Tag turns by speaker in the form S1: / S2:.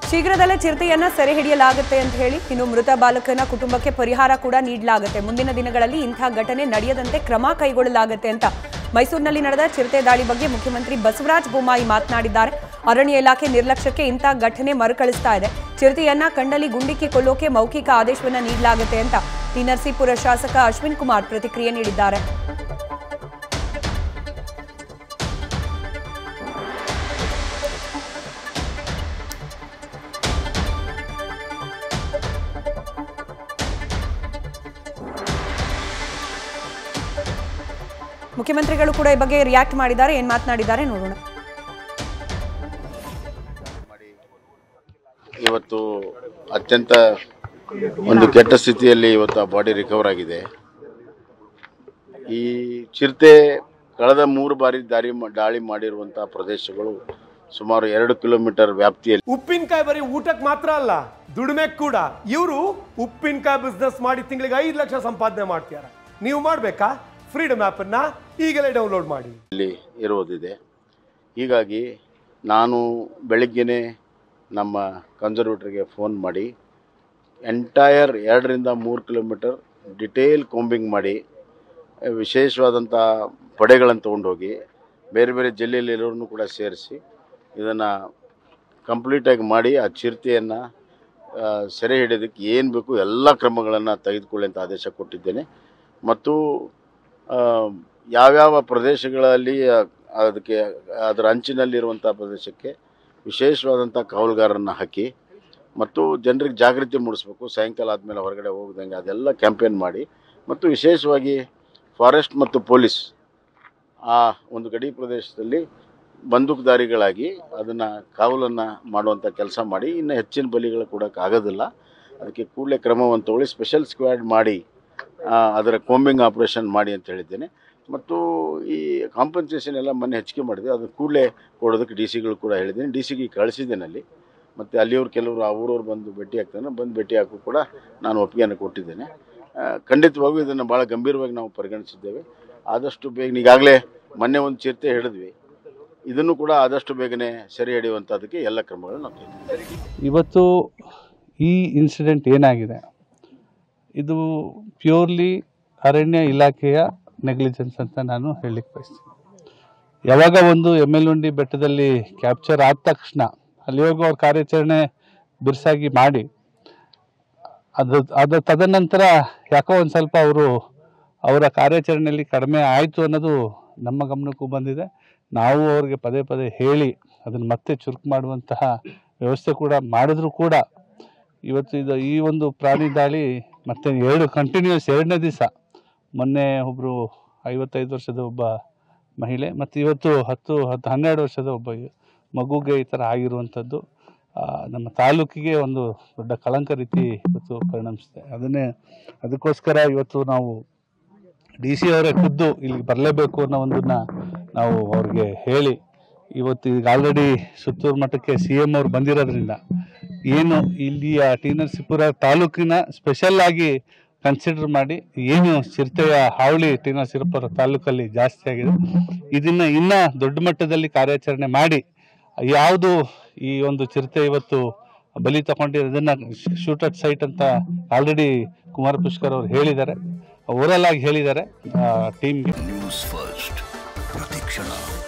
S1: ಶೀಘ್ರದಲ್ಲೇ ಚಿರತೆಯನ್ನ ಸೆರೆ ಹಿಡಿಯಲಾಗುತ್ತೆ ಅಂತ ಹೇಳಿ ಇನ್ನು ಮೃತ ಬಾಲಕನ ಕುಟುಂಬಕ್ಕೆ ಪರಿಹಾರ ಕೂಡ ನೀಡಲಾಗುತ್ತೆ ಮುಂದಿನ ದಿನಗಳಲ್ಲಿ ಇಂಥ ಘಟನೆ ನಡೆಯದಂತೆ ಕ್ರಮ ಕೈಗೊಳ್ಳಲಾಗುತ್ತೆ ಅಂತ ಮೈಸೂರಿನಲ್ಲಿ ನಡೆದ ಚಿರತೆ ದಾಳಿ ಬಗ್ಗೆ ಮುಖ್ಯಮಂತ್ರಿ ಬಸವರಾಜ ಬೊಮ್ಮಾಯಿ ಮಾತನಾಡಿದ್ದಾರೆ ಅರಣ್ಯ ಇಲಾಖೆ ನಿರ್ಲಕ್ಷ್ಯಕ್ಕೆ ಇಂಥ ಘಟನೆ ಮರುಕಳಿಸ್ತಾ ಇದೆ ಚಿರತೆಯನ್ನ ಕಂಡಲ್ಲಿ ಗುಂಡಿಕ್ಕಿ ಕೊಲ್ಲೋಕೆ ಮೌಖಿಕ ಆದೇಶವನ್ನ ನೀಡಲಾಗುತ್ತೆ ಅಂತ ಟಿ ನರಸೀಪುರ ಶಾಸಕ ಅಶ್ವಿನ್ ಕುಮಾರ್ ಪ್ರತಿಕ್ರಿಯೆ ನೀಡಿದ್ದಾರೆ ಮುಖ್ಯಮಂತ್ರಿಗಳು ಕೂಡ ಈ ಬಗ್ಗೆ ರಿಯಾಕ್ಟ್ ಮಾಡಿದ್ದಾರೆ ಏನ್ ಮಾತನಾಡಿದ್ದಾರೆ ನೋಡೋಣ
S2: ಇವತ್ತು ಅತ್ಯಂತ ಒಂದು ಕೆಟ್ಟ ಸ್ಥಿತಿಯಲ್ಲಿ ಇವತ್ತು ಆ ಬಾಡಿ ರಿಕವರ್ ಆಗಿದೆ ಈ ಚಿರತೆ ಕಳೆದ ಮೂರು ಬಾರಿ ದಾರಿ ಮಾ- ದಾಳಿ ಮಾಡಿರುವಂತಹ ಪ್ರದೇಶಗಳು ಸುಮಾರು ಎರಡು ಕಿಲೋಮೀಟರ್ ವ್ಯಾಪ್ತಿಯಲ್ಲಿ
S3: ಉಪ್ಪಿನಕಾಯಿ ಬರೀ ಊಟಕ್ಕೆ ಮಾತ್ರ ಅಲ್ಲ ದುಡಿಮೆ ಕೂಡ ಇವರು ಉಪ್ಪಿನಕಾಯಿ ಬಿಸ್ನೆಸ್ ಮಾಡಿ ತಿಂಗಳಿಗೆ ಐದು ಲಕ್ಷ ಸಂಪಾದನೆ ಮಾಡ್ತಿದ್ದಾರೆ ನೀವು ಮಾಡಬೇಕಾ ಫ್ರೀಡಮ್ ಆ್ಯಪನ್ನು ಈಗಲೇ ಡೌನ್ಲೋಡ್ ಮಾಡಿ
S2: ಇಲ್ಲಿ ಇರುವುದಿದೆ ಹೀಗಾಗಿ ನಾನು ಬೆಳಗ್ಗೆನೇ ನಮ್ಮ ಕನ್ಸರ್ವೇಟರ್ಗೆ ಫೋನ್ ಮಾಡಿ ಎಂಟೈರ್ ಎರಡರಿಂದ ಮೂರು ಕಿಲೋಮೀಟರ್ ಡಿಟೇಲ್ ಕೋಂಬಿಂಗ್ ಮಾಡಿ ವಿಶೇಷವಾದಂಥ ಪಡೆಗಳನ್ನು ತೊಗೊಂಡೋಗಿ ಬೇರೆ ಬೇರೆ ಜಿಲ್ಲೆಯಲ್ಲಿರೋರನ್ನು ಕೂಡ ಸೇರಿಸಿ ಇದನ್ನು ಕಂಪ್ಲೀಟಾಗಿ ಮಾಡಿ ಆ ಚಿರತೆಯನ್ನು ಸೆರೆ ಹಿಡಿಯೋದಕ್ಕೆ ಏನು ಬೇಕು ಎಲ್ಲ ಕ್ರಮಗಳನ್ನು ತೆಗೆದುಕೊಳ್ಳಿ ಅಂತ ಆದೇಶ ಕೊಟ್ಟಿದ್ದೇನೆ ಮತ್ತು ಆ, ಯಾವ್ಯಾವ ಪ್ರದೇಶಗಳಲ್ಲಿ ಆ, ಅದಕ್ಕೆ ಅದರ ಅಂಚಿನಲ್ಲಿರುವಂಥ ಪ್ರದೇಶಕ್ಕೆ ವಿಶೇಷವಾದಂಥ ಕಾವಲುಗಾರರನ್ನು ಹಾಕಿ ಮತ್ತು ಜನರಿಗೆ ಜಾಗೃತಿ ಮೂಡಿಸ್ಬೇಕು ಸಾಯಂಕಾಲ ಆದಮೇಲೆ ಹೊರಗಡೆ ಹೋಗ್ದಂಗೆ ಅದೆಲ್ಲ ಕ್ಯಾಂಪೇನ್ ಮಾಡಿ ಮತ್ತು ವಿಶೇಷವಾಗಿ ಫಾರೆಸ್ಟ್ ಮತ್ತು ಪೊಲೀಸ್ ಆ ಒಂದು ಗಡಿ ಪ್ರದೇಶದಲ್ಲಿ ಬಂದೂಕುದಾರಿಗಳಾಗಿ ಅದನ್ನು ಕಾವಲನ್ನು ಮಾಡುವಂಥ ಕೆಲಸ ಮಾಡಿ ಇನ್ನು ಹೆಚ್ಚಿನ ಬಲಿಗಳು ಕೊಡೋಕ್ಕಾಗೋದಿಲ್ಲ ಅದಕ್ಕೆ ಕೂಡಲೇ ಕ್ರಮವನ್ನು ತಗೊಳ್ಳಿ ಸ್ಪೆಷಲ್ ಸ್ಕ್ವಾಡ್ ಮಾಡಿ ಆ, ಅದರ ಕೋಂಬಿಂಗ್ ಆಪ್ರೇಷನ್ ಮಾಡಿ ಅಂತ ಹೇಳಿದ್ದೇನೆ ಮತ್ತು ಈ ಕಾಂಪನ್ಸೇಷನ್ ಎಲ್ಲ ಮೊನ್ನೆ ಹೆಚ್ಚಿಗೆ ಮಾಡಿದೆ ಅದನ್ನು ಕೂಡಲೇ ಕೊಡೋದಕ್ಕೆ ಡಿ ಸಿಗಳು ಕೂಡ ಹೇಳಿದ್ದೀನಿ ಡಿ ಸಿಗೆ ಕಳಿಸಿದ್ದೇನೆ ಅಲ್ಲಿ ಮತ್ತು ಅಲ್ಲಿಯವ್ರು ಕೆಲವರು ಅವರವ್ರು ಬಂದು ಭೇಟಿ ಆಗ್ತಾನೆ ಬಂದು ಭೇಟಿ ಹಾಕೂ ಕೂಡ ನಾನು ಒಪ್ಪಿಗೆಯನ್ನು ಕೊಟ್ಟಿದ್ದೇನೆ ಆ, ಖಂಡಿತವಾಗೂ ಇದನ್ನು ಭಾಳ ಗಂಭೀರವಾಗಿ ನಾವು ಪರಿಗಣಿಸಿದ್ದೇವೆ ಆದಷ್ಟು ಬೇಗ ಈಗಾಗಲೇ ಮೊನ್ನೆ ಒಂದು ಚಿರತೆ ಹಿಡಿದ್ವಿ ಇದನ್ನು ಕೂಡ ಆದಷ್ಟು ಬೇಗನೆ ಸೆರೆ ಹಿಡಿಯುವಂಥದ್ದಕ್ಕೆ ಎಲ್ಲ ಕ್ರಮಗಳನ್ನು ನಾವು ತೆಗೆದುಕೊಂಡಿದ್ದೇವೆ.
S4: ಇವತ್ತು ಈ ಇನ್ಸಿಡೆಂಟ್ ಏನಾಗಿದೆ ಇದು ಪ್ಯೂರ್ಲಿ ಅರಣ್ಯ ಇಲಾಖೆಯ ನೆಗ್ಲಿಜೆನ್ಸ್ ಅಂತ ನಾನು ಹೇಳಲಿಕ್ಕೆ ಬಯಸ್ತೀನಿ ಯಾವಾಗ ಒಂದು ಎಮ್ ಎಲ್ ಉಂಡಿ ಬೆಟ್ಟದಲ್ಲಿ ಕ್ಯಾಪ್ಚರ್ ಆದ ತಕ್ಷಣ ಅಲ್ಲಿವರೆಗೂ ಅವ್ರ ಕಾರ್ಯಾಚರಣೆ ಬಿರುಸಾಗಿ ಮಾಡಿ ಅದು ಅದು ತದನಂತರ ಯಾಕೋ ಒಂದು ಸ್ವಲ್ಪ ಅವರು ಅವರ ಕಾರ್ಯಾಚರಣೆಯಲ್ಲಿ ಕಡಿಮೆ ಆಯಿತು ಅನ್ನೋದು ನಮ್ಮ ಗಮನಕ್ಕೂ ಬಂದಿದೆ ನಾವು ಅವ್ರಿಗೆ ಪದೇ ಪದೇ ಹೇಳಿ ಅದನ್ನು ಮತ್ತೆ ಚುರುಕು ಮಾಡುವಂತಹ ವ್ಯವಸ್ಥೆ ಕೂಡ ಮಾಡಿದ್ರು ಕೂಡ ಇವತ್ತು ಇದು ಈ ಒಂದು ಪ್ರಾಣಿ ದಾಳಿ ಮತ್ತೆ ಎರಡು ಕಂಟಿನ್ಯೂಸ್ ಎರಡನೇ ದಿವಸ ಮೊನ್ನೆ ಒಬ್ಬರು ಐವತ್ತೈದು ವರ್ಷದ ಒಬ್ಬ ಮಹಿಳೆ ಮತ್ತು ಇವತ್ತು ಹತ್ತು ಹತ್ತು ಹನ್ನೆರಡು ವರ್ಷದ ಒಬ್ಬ ಮಗುಗೆ ಈ ಥರ ಆಗಿರುವಂಥದ್ದು ಆ, ನಮ್ಮ ತಾಲೂಕಿಗೆ ಒಂದು ದೊಡ್ಡ ಕಳಂಕ ರೀತಿ ಇವತ್ತು ಪರಿಣಮಿಸಿದೆ ಅದನ್ನೇ ಅದಕ್ಕೋಸ್ಕರ ಇವತ್ತು ನಾವು ಡಿ ಸಿ ಅವರೇ ಖುದ್ದು ಇಲ್ಲಿ ಬರಲೇಬೇಕು ಅನ್ನೋ ಒಂದನ್ನ ನಾವು ಅವ್ರಿಗೆ ಹೇಳಿ ಇವತ್ತು ಈಗ ಆಲ್ರೆಡಿ ಸುತ್ತೂರು ಮಠಕ್ಕೆ ಸಿ ಎಮ್ ಅವ್ರು ಬಂದಿರೋದ್ರಿಂದ ಏನು ಇಲ್ಲಿಯ ಟಿ ನರಸೀಪುರ ತಾಲೂಕಿನ ಸ್ಪೆಷಲ್ ಆಗಿ ಕನ್ಸಿಡರ್ ಮಾಡಿ ಏನು ಚಿರತೆಯ ಹಾವಳಿ ಟಿ ನರಸೀಪುರ ತಾಲೂಕಲ್ಲಿ ಜಾಸ್ತಿ ಆಗಿದೆ ಇದನ್ನ ಇನ್ನ ದೊಡ್ಡ ಮಟ್ಟದಲ್ಲಿ ಕಾರ್ಯಾಚರಣೆ ಮಾಡಿ ಯಾವುದು ಈ ಒಂದು ಚಿರತೆ ಇವತ್ತು ಬಲಿ ತಗೊಂಡಿರೋ ಇದನ್ನ ಶೂಟ್ ಅಟ್ ಸೈಟ್ ಅಂತ ಆಲ್ರೆಡಿ ಕುಮಾರ ಪುಷ್ಕರ್ ಅವರು ಹೇಳಿದ್ದಾರೆ ಓವರಲ್ ಆಗಿ ಹೇಳಿದ್ದಾರೆ ಟೀಮ್ಗೆ
S5: ನ್ಯೂಸ್ ಫಸ್ಟ್ ಪ್ರತಿಕ್ಷಣ